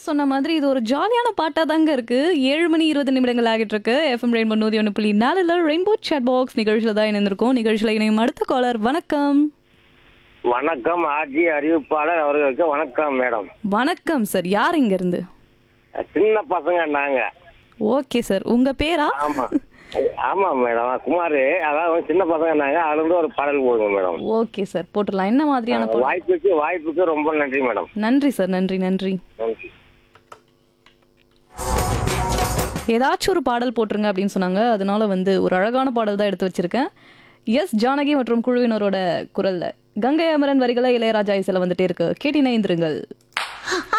சொன்ன மாதிரி இது ஒரு ஜாலியான பாட்டா தாங்க இருக்கு ஏழு மணி இருபது நிமிடங்கள் ஆகிட்டு இருக்கு எஃப்எம் ரெயின்போ நூத்தி ஒன்று புள்ளி நாலுல ரெயின்போ சேட் பாக்ஸ் நிகழ்ச்சியில தான் இணைந்திருக்கோம் நிகழ்ச்சியில இணையும் அடுத்த காலர் வணக்கம் வணக்கம் ஆர்ஜி அறிவிப்பாளர் அவர்களுக்கு வணக்கம் மேடம் வணக்கம் சார் யார் இங்க இருந்து சின்ன பசங்க நாங்க ஓகே சார் உங்க பேரா ஆமா ஆமா மேடம் குமார் அதாவது சின்ன பசங்க நாங்க அதுல இருந்து ஒரு பாடல் போடுங்க மேடம் ஓகே சார் போட்டுடலாம் என்ன மாதிரியான பாடல்? வாய்ப்புக்கு வாய்ப்புக்கு ரொம்ப நன்றி மேடம் நன்றி சார் நன்றி நன்றி நன்றி ஏதாச்சும் ஒரு பாடல் போட்டுருங்க அப்படின்னு சொன்னாங்க அதனால வந்து ஒரு அழகான பாடல் தான் எடுத்து வச்சிருக்கேன் எஸ் ஜானகி மற்றும் குழுவினரோட குரல்ல கங்கை அமரன் வரிகளை இளையராஜா இசையில வந்துட்டே இருக்கு கேட்டினை இருங்கள்